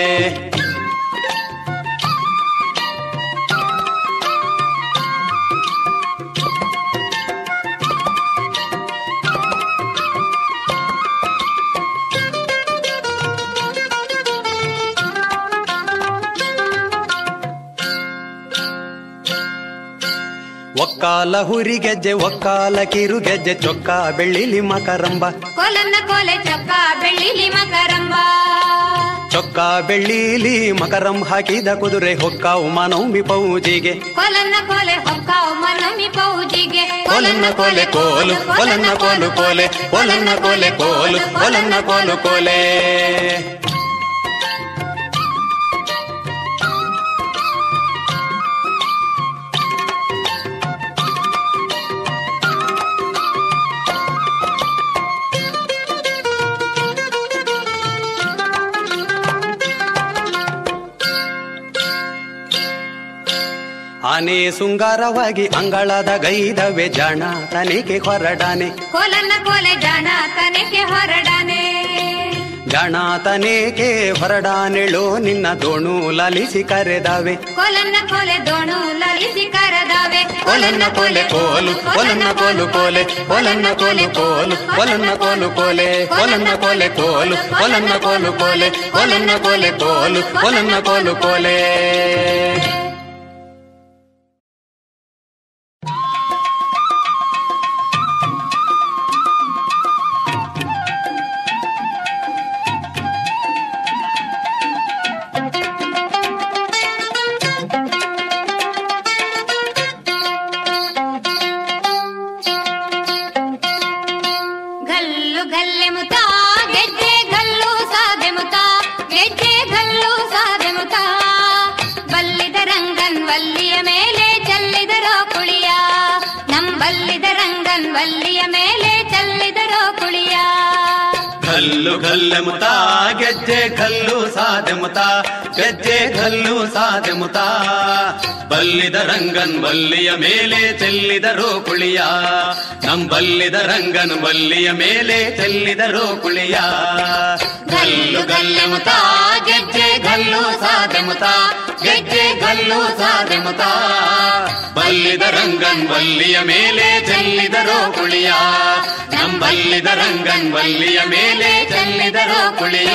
ಒಕ್ಕಾಲ ಹುರಿಗೆಜ್ಜೆ ಒಕ್ಕಾಲ ಕಿರುಗೆಜ್ಜೆ ಚೊಕ್ಕ ಬೆಳ್ಳಿಲಿ ಮಕರಂಬ ಕೋಲನ್ನ ಕೋಲೆ ಚೊಕ್ಕ ಬೆಳ್ಳಿಲಿ ಮಕರಂಬ ಚೊಕ್ಕ ಬೆಳ್ಳಿಲಿ ಮಕರಂ ಹಾಕಿದ ಕುದುರೆ ಹೊಕ್ಕಾವು ಮನೌಮಿ ಪೌಜಿಗೆ ಕೋಲನ್ನ ಕೋಲೆ ಹೊಕ್ಕಾವು ಮನಮಿ ಪೌಜಿಗೆ ಕೋಲನ್ನ ಕೋಲೆ ಕೋಲು ಕೋಲನ್ನ ಕೋಲು ಕೋಲೆ ಕೋಲನ್ನ ಕೋಲೆ ಕೋಲು ಕೋಲನ್ನ ಕೋಲು ಕೋಲೆ ಆನೆ ಸುಂಗಾರವಾಗಿ ಅಂಗಳದ ಗೈದವೆ ಜಾಣ ತನಿಗೆ ಹೊರಡಾನೆ ಕೋಲನ್ನ ಕೋಲೆ ಜಾಣ ತನಕ್ಕೆ ಹೊರಡಾನೆ ಜಾಣ ತನೇಕೆ ಹೊರಡಾನೆಳೋ ನಿನ್ನ ದೋಣು ಲಲಿಸಿ ಕರೆದಾವೆ ಕೋಲನ್ನ ಕೋಲೆ ದೋಣು ಲಲಿಸಿ ಕರದಾವೆ ಕೋಲನ್ನ ಕೋಲೆ ಕೋಲು ಕೋಲನ್ನ ಕೋಲು ಕೋಲೆ ಕೋಲನ್ನ ಕೋಲು ಕೋಲು ಕೋಲನ್ನ ಕೋಲು ಕೋಲೆ ಕೋಲನ್ನ ಕೋಲೆ ಕೋಲು ಕೋಲನ್ನ ಕೋಲು ಕೋಲೆ ಕೋಲನ್ನ ಕೋಲೆ ಕೋಲು ಕೋಲನ್ನ ಕೋಲು ಕೋಲೆ ವಲ್ಲಿಯ ಮೇಲೆ ಚೆಲ್ಲಿದರೋ ಕುಳಿಯ ಕಲ್ಲು ಗಲ್ಲೆಮುತ ಗೆಜ್ಜೆ ಕಲ್ಲು ಸಾದೆಮುತ ಗೆಜ್ಜೆ ಕಲ್ಲು ಸಾದೆಮುತ ಬಲ್ಲಿದ ರಂಗನ್ ಬಲ್ಲಿಯ ಮೇಲೆ ಚೆಲ್ಲಿದರೋ ಕುಳಿಯ ನಮ್ ಬಲ್ಲಿದ ರಂಗನ್ ಬಲ್ಲಿಯ ಮೇಲೆ ಚೆಲ್ಲಿದರೋ ಕುಳಿಯ ಗಲ್ಲು ಗಲ್ಲೆಮುತ ಗೆಜ್ಜೆ ಗಲ್ಲು ಸಾದೆಮುತ ಗೆಜ್ಜೆ ಗಲ್ಲು ಸಾದೆಮುತ ಬಲ್ಲಿದ ರಂಗನ್ ಬಲ್ಲಿಯ ಮೇಲೆ ಚೆಲ್ಲಿದರೋ ಕುಳಿಯ ನಮ್ ಬಲ್ಲಿದ ರಂಗನ್ ಬಲ್ಲಿಯ ಮೇಲೆ ಚೆಲ್ಲಿದರೋ ಕುಳಿಯ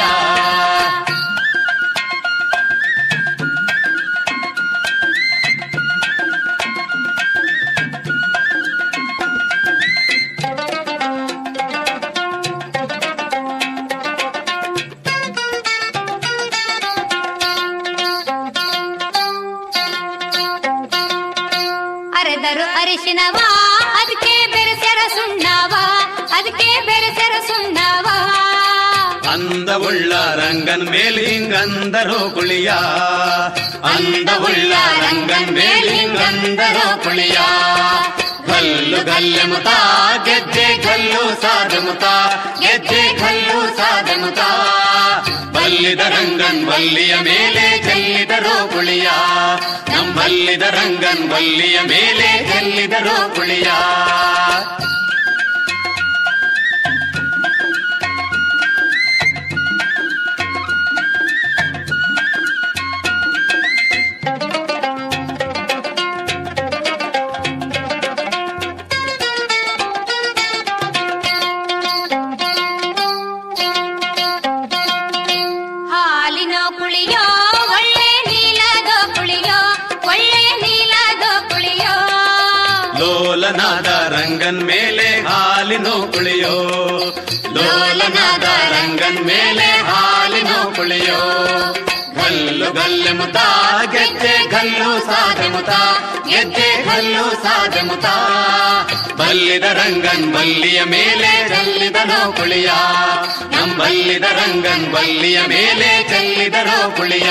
ಅರೆದರು ಅರಿಶಿನವ ಅದಕ್ಕೆ ಬೆರೆಸರ ಸುಣ್ಣವ ಅದಕ್ಕೆ ಬೆರೆಸರ ಸುಣ್ಣವ ಅಂದವುಳ್ಳ ರಂಗನ್ ಮೇಲಿಂಗಂದರೋ ಕುಳಿಯ ಅಂದವುಳ್ಳ ರಂಗನ್ ಮೇಲಿಂಗಂದರೋ ಕುಳಿಯ ಗಲ್ಲು ಗಲ್ಲೆಮುತ ಗೆಜ್ಜೆ ಗಲ್ಲು ಸಾದೆಮುತ ಗೆಜ್ಜೆ ಗಲ್ಲು ಸಾದೆಮುತ ಬಲ್ಲಿದ ರಂಗನ್ ಬಲ್ಲಿಯ ಮೇಲೆ ಚೆಲ್ಲಿದರೋ ಕುಳಿಯ ನಮ್ ಬಲ್ಲಿದ ರಂಗನ್ ಬಲ್ಲಿಯ ಮೇಲೆ ಚೆಲ್ಲಿದರೋ ಕುಳಿಯ ಹಾಲಿನ ಕುಳಿಯೋ ಒಳ್ಳೆ ನೀಲದ ಕುಳಿಯೋ ಒಳ್ಳೆ ನೀಲದ ಕುಳಿಯೋ ಲೋಲನಾದ ರಂಗನ್ ಮೇಲೆ ಹಾಲಿನೋ ಕುಳಿಯೋ ಲೋಲನಾದ ರಂಗನ್ ಮೇಲೆ ಹಾಲಿನೋ ಕುಳಿಯೋ ಗಲ್ಲು ಗಲ್ಲೆಮುತ ಗೆಜ್ಜೆ ಗಲ್ಲು ಸಾದೆಮುತ ಗೆಜ್ಜೆ ಗಲ್ಲು ಸಾದೆಮುತ ಬಲ್ಲಿದ ರಂಗನ್ ಬಲ್ಲಿಯ ಮೇಲೆ ಚೆಲ್ಲಿದನೋ ಕುಳಿಯ ನಮ್ ಬಲ್ಲಿದ ರಂಗನ್ ಬಲ್ಲಿಯ ಮೇಲೆ ಚೆಲ್ಲಿದನೋ ಕುಳಿಯ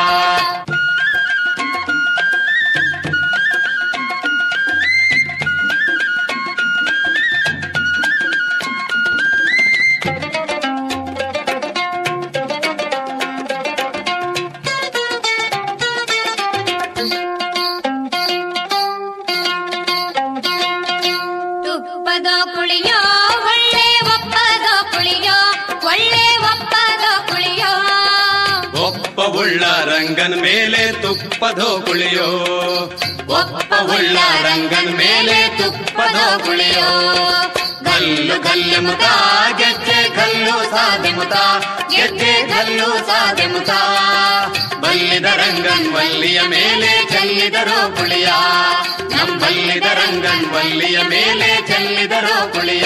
ತುಪ್ಪದ ಕುಳಿಯೋ ಒಳ್ಳೆ ಒಪ್ಪದ ಕುಳಿಯೋ ಒಳ್ಳೆ ಒಪ್ಪದ ಕುಳಿಯೋ ಒಪ್ಪವುಳ್ಳ ರಂಗನ್ ಮೇಲೆ ತುಪ್ಪದೋ ಕುಳಿಯೋ ಒಪ್ಪವುಳ್ಳ ರಂಗನ್ ಮೇಲೆ ತುಪ್ಪದೋ ಕುಳಿಯೋ ಗಲ್ಲು ಗಲ್ಲೆಮುತ ಗೆಜ್ಜೆ ಗಲ್ಲು ಸಾದೆಮುತ ಗೆಜ್ಜೆ ಗಲ್ಲು ಸಾದೆಮುತ ಬಲ್ಲಿದ ರಂಗನ್ ವಲ್ಲಿಯ ಮೇಲೆ ಚೆಲ್ಲಿದರೋ ಕುಳಿಯ ನಮ್ ಬಲ್ಲಿದ ರಂಗನ್ ವಲ್ಲಿಯ ಮೇಲೆ ಚೆಲ್ಲಿದರೋ ಕುಳಿಯ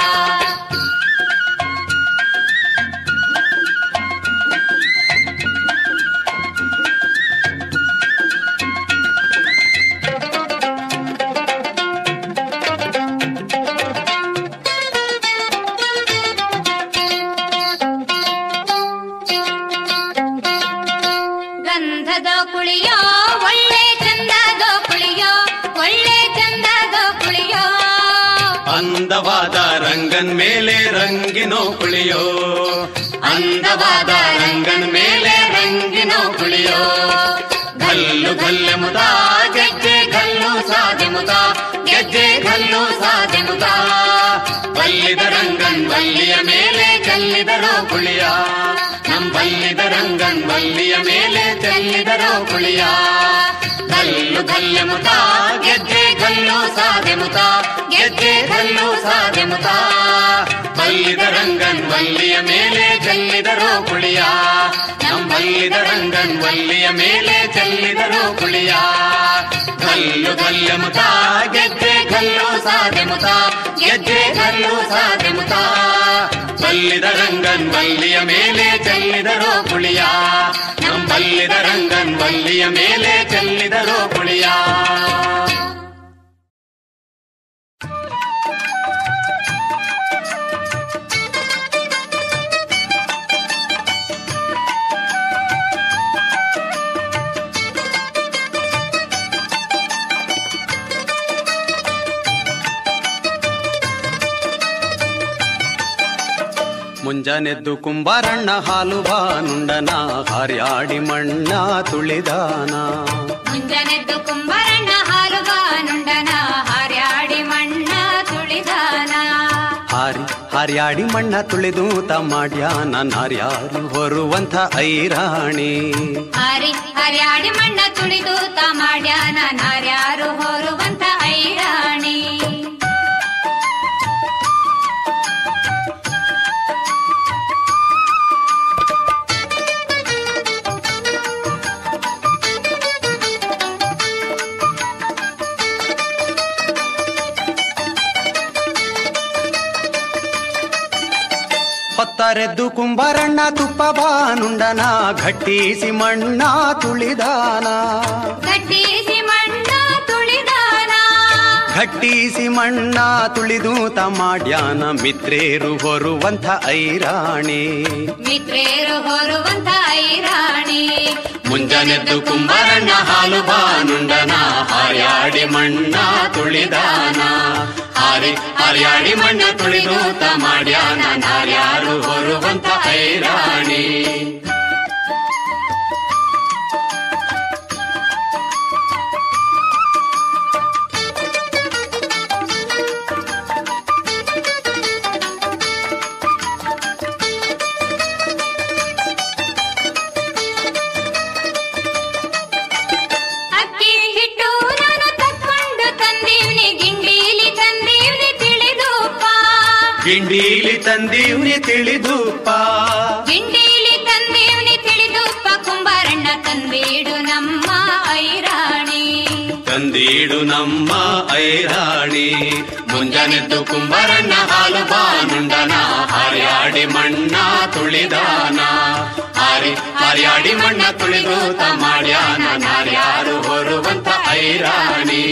ಗಂಧದ ಕುಳಿಯೋ ಒಳ್ಳೆ ಚಂದದ ಕುಳಿಯೋ ಒಳ್ಳೆ ಚಂದದ ಕುಳಿಯೋ ಅಂದವಾದ ರಂಗನ್ ಮೇಲೆ ರಂಗಿನೋ ಕುಳಿಯೋ ಅಂದವಾದ ರಂಗನ್ ಮೇಲೆ ರಂಗಿನೋ ಕುಳಿಯೋ ಗಲ್ಲು ಗಲ್ಲೆಮುತ ಗೆಜ್ಜೆ ಗಲ್ಲು ಸಾದೆಮುತ ಗೆಜ್ಜೆ ಗಲ್ಲು ಸಾದೆಮುತ ಬಲ್ಲಿದ ರಂಗನ್ ಬಲ್ಲಿಯ ಮೇಲೆ ಚೆಲ್ಲಿದರೋ ಕುಳಿಯ ನಮ್ ಬಲ್ಲಿದ ರಂಗನ್ ಬಲ್ಲಿಯ ಮೇಲೆ ಚೆಲ್ಲಿದರೋ ಕುಳಿಯ ಗಲ್ಲು ಗಲ್ಲೆಮುತ ಗೆಜ್ಜೆ ಗಲ್ಲು ಸಾದೆಮುತ ಗೆಜ್ಜೆ ಗಲ್ಲು ಸಾದೆಮುತ ಬಲ್ಲಿದ ರಂಗನ್ ಬಲ್ಲಿಯ ಮೇಲೆ ಚೆಲ್ಲಿದರೋ ಕುಳಿಯ ನಮ್ ಬಲ್ಲಿದ ರಂಗನ್ ಬಲ್ಲಿಯ ಮೇಲೆ ಚೆಲ್ಲಿದರೋ ಕುಳಿಯ ಗಲ್ಲು ಗಲ್ಲೆಮುತ ಗೆಜ್ಜೆ ಗಲ್ಲು ಸಾದೆಮುತ ಗೆಜ್ಜೆ ಗಲ್ಲು ಸಾದೆಮುತ ಬಲ್ಲಿದ ರಂಗನ್ ಬಲ್ಲಿಯ ಮೇಲೆ ಚೆಲ್ಲಿದರೋ ಕುಳಿಯ ನಮ್ ಬಲ್ಲಿದ ರಂಗನ್ ಬಲ್ಲಿಯ ಮೇಲೆ ಚೆಲ್ಲಿದರೋ ಕುಳಿಯ ಿ ಮುಂಜಾನೆದ್ದು ಕುಂಬಾರಣ್ಣ ಹಾಲು ಬಾನುಂಡನ ಹಾರ್ಯಾಡಿ ಮಣ್ಣ ತುಳಿದಾನ ಮುಂಜಾನೆದ್ದು ಕುಂಬಾರಣ್ಣ ಹಾಲು ಬಾನುಂಡನ ಹಾರ್ಯಾಡಿ ಮಣ್ಣ ತುಳಿದಾನ ಹಾರಿ ಹಾರ್ಯಾಡಿ ಮಣ್ಣ ತುಳಿದು ತಮಾಡ್ಯಾನ ನಾರ್ಯಾರು ಹೊರುವಂಥ ಐರಾಣಿ ಹಾರಿ ಹರ್ಯಾಡಿ ಮಣ್ಣ ತುಳಿದು ತಮಾಡ್ಯಾನ ನಾರ್ಯಾರು ಹೊರುವಂತ ಐರಾಣಿ ಹೊತ್ತಾರೆದ್ದು ಕುಂಬಾರಣ್ಣ ತುಪ್ಪ ಬಾನುಂಡನ ಘಟ್ಟಿಸಿ ಮಣ್ಣ ತುಳಿದಾನ ಗಟ್ಟಿಸಿ ಮಣ್ಣ ತುಳಿದಾನ ಘಟ್ಟಿಸಿ ಮಣ್ಣ ತುಳಿದು ತಮಾಡ್ಯಾನ ಮಿತ್ರೇರು ಹೊರುವಂಥ ಐರಾಣಿ ಮಿತ್ರೇರು ಹೊರುವಂತ ಐರಾಣಿ ಮುಂಜಾನೆದ್ದು ಕುಂಬಾರಣ್ಣ ಹಾಲು ಬಾನುಂಡನ ಹಾರ್ಯಾಡಿ ಮಣ್ಣ ತುಳಿದಾನ ಹಾರಿ ಹಾರ್ಯಾಡಿ ಮಣ್ಣ ತುಳಿದು ತಮಾಡ್ಯಾನ ನಾರ್ಯಾರು ಹೊರುವಂಥ ಐರಾಣಿ ಅಕ್ಕಿ ಹಿಟ್ಟು ನಾನು ತಕ್ಕೊಂಡು ತಂದೀವ್ನಿ ಗಿಂಡೀಲಿ ತಂದೀವ್ನಿ ತಿಳಿದುಪ್ಪ ಗಿಂಡೀಲಿ ತಂದೀವ್ನಿ ತಿಳಿದುಪ್ಪ ಗಿಂಡೀಲಿ ತಂದೀವ್ನಿ ತಿಳಿದುಪ್ಪ ಕುಂಬಾರಣ್ಣ ತಂದೀಡು ನಮ್ಮ ಐರಾಣಿ ತಂದೀಡು ನಮ್ಮ ಐರಾಣಿ ಮುಂಜಾನೆದ್ದು ಕುಂಬಾರಣ್ಣ ಹಾಲು ಬಾನುಂಡನ ಹಾರ್ಯಾಡಿ ಮಣ್ಣ ತುಳಿದಾನ ಹಾರಿ ಹಾರ್ಯಾಡಿ ಮಣ್ಣ ತುಳಿದು ತಮಾಡ್ಯಾನ ನಾರ್ಯಾರು ಹೊರುವಂತ ಐರಾಣಿ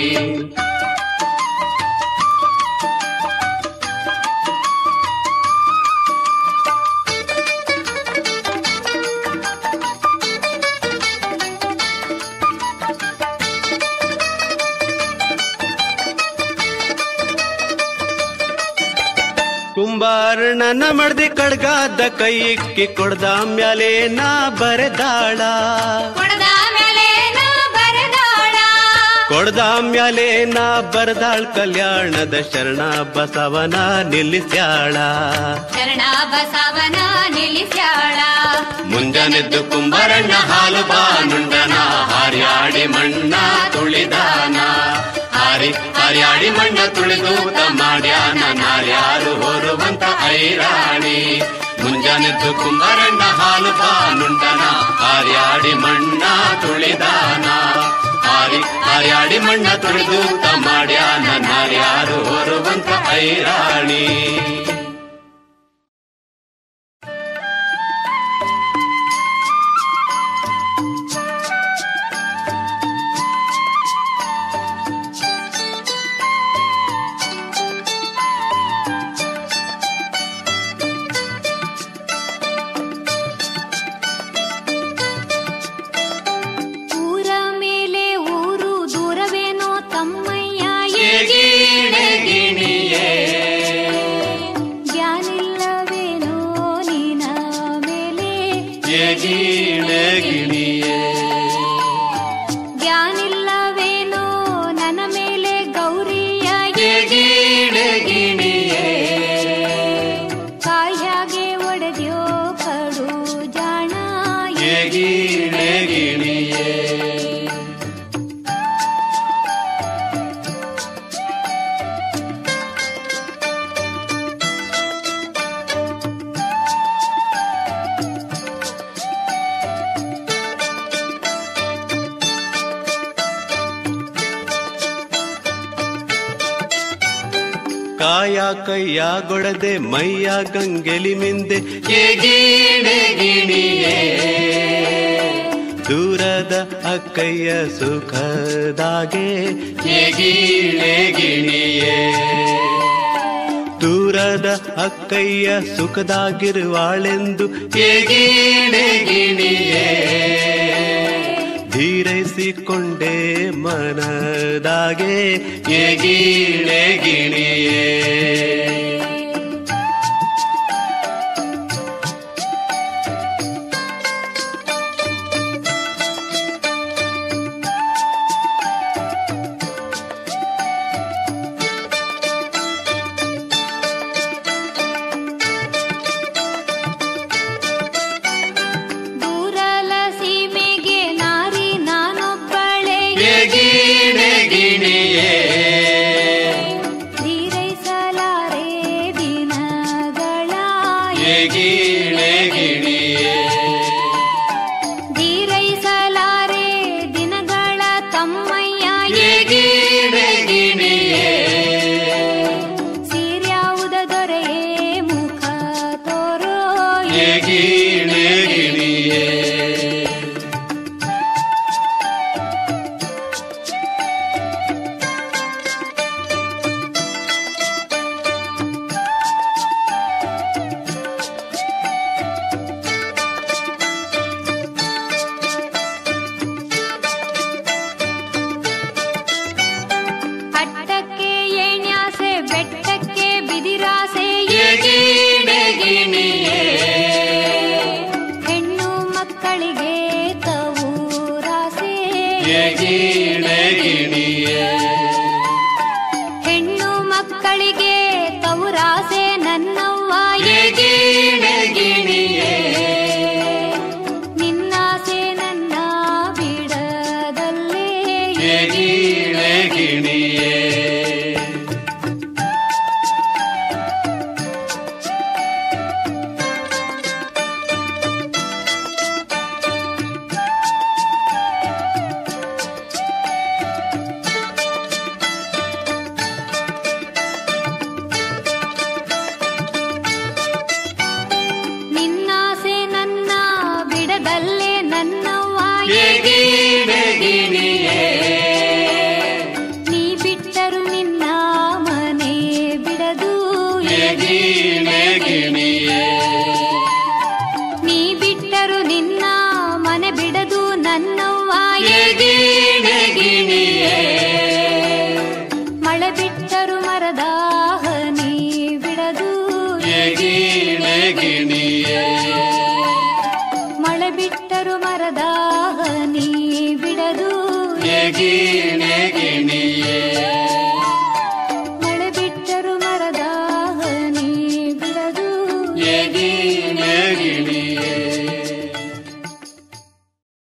ಕುಂಬಾರಣ್ಣನ ಮಡ್ದಿ ಕಡ್ಗಾದ ಕೈ ಇಕ್ಕಿ ಕೊಡ್ದ ಮ್ಯಾಲೆ ನಾ ಬರೆದಾಳ ಕೊಡದ ಮೇಲೆ ನಾ ಬರದಾಳ ಕೊಡ್ದ ಮ್ಯಾಲೆ ನಾ ಬರದಾಳ್ ಕಲ್ಯಾಣದ ಶರಣ ಬಸವನ ನಿಲ್ಲಿಸ್ಯಾಳ ಶರಣ ಬಸವನ ನಿಲ್ಲಿಸ್ಯಾಳ ಮುಂಜಾನೆದ್ದು ಕುಂಬಾರಣ್ಣ ಹಾಲು ಬಾನುಂಡನ ಹಾರ್ಯಾಡಿ ಮಣ್ಣ ತುಳಿದಾನ ಹಾರಿ ಹಾರ್ಯಾಡಿ ಮಣ್ಣ ತುಳಿದು ತಮಾಡ್ಯಾನ ನಾರ್ಯಾರು ಹೊರುವಂತ ಐರಾಣಿ ಮುಂಜಾನೆದ್ದು ಕುಂಬಾರಣ್ಣ ಹಾಲು ಬಾನುಂಡನ ಹಾರ್ಯಾಡಿ ಮಣ್ಣ ತುಳಿದಾನ ಹಾರಿ ಹಾರ್ಯಾಡಿ ಮಣ್ಣ ತುಳಿದು ತಮಾಡ್ಯಾನ ನಾರ್ಯಾರು ಹೊರುವಂತ ಐರಾಣಿ ಊರ ಮೇಲೆ ಊರು ದೂರವೇನೋ ತಮ್ಮಯ್ಯ ಜ್ಞಾನಿಲ್ಲವೇನೋ ನಿನ ಮೇಲೆ ಜ್ಞಾನಿಲ್ಲವೇನೋ ನನ್ನ ಮೇಲೆ ಗೌರಿಯ ಕಾಯಾಗೆ ಒಡೆದ್ಯೋ ಕಡು ಜಾಣ ಕಾಯ ಕೈಯ ಗೊಡದೆ ಮೈಯ ಗಂಗೆಲಿ ಮಿಂದೆ ದೂರದ ಅಕ್ಕಯ್ಯ ಸುಖದಾಗೆ ದೂರದ ಅಕ್ಕಯ್ಯ ಸುಖದಾಗಿರುವಾಳೆಂದು ಧೀರೈಸಿಕೊಂಡೆ ಮನದಾಗೆ ಏಗೀಣೆ ಗಿಣಿಯೇ ಏಗೀಣೆ ಗಿಣಿಯೇ ಸೀರ್ಯಾವುದ ದೊರೆಯೇ ಮುಖ ತೋರೋ ಏಗೀಣೆ ಗಿಣಿಯೇ ಅಟ್ಟಕ್ಕೆ ಏಣ್ಯಾಸೆ ಬೆಟ್ಟಕ್ಕೆ ಬಿದಿರಾಸೆ ಏಗೀಣೆ ಗಿಣಿಯೇ ಹೆಣ್ಣು ಮಕ್ಕಳಿಗೆ ತವೂರಾಸೆ ಏಗೀಣೆ ಗಿಣಿಯೇ ಹೆಣ್ಣು ಮಕ್ಕಳಿಗೆ ತವರಾಸೆ ನನ್ನವ್ವ ಏಗೀಣೆ ಗಿಣಿಯೇ ನಿನ್ನಾಸೆ ನನ್ನ ಬಿಡದಲ್ಲೇ ಏಗೀಣೆ ಗಿಣಿಯೇ ನಿನ್ನಾಸೆ ನನ್ನ ಬಿಡದಲ್ಲೇ ನನ್ನವ್ವ ಏಗೀಣೆ ಗಿಣಿಯೇ ನೀ ಬಿಟ್ಟರು ನಿನ್ನ ಮನೆ ಬಿಡದು ಏಗೀಣೆ ಗಿಣಿಯೇ ನೀ ಬಿಟ್ಟರು ನಿನ್ನ ಮನೆ ಬಿಡದು ನನ್ನವ್ವ ಏಗೀಣೆ ಗಿಣಿಯೇ ಮಳೆ ಬಿಟ್ಟರು ಮರದ ಹನಿ ಬಿಡದು ಏಗೀಣೆ ಗಿಣಿಯೇ ಮಳೆ ಬಿಟ್ಟರು ಮರದ ಹನಿ ಬಿಡದು ಏಗೀಣೆ ಗಿಣಿಯೇ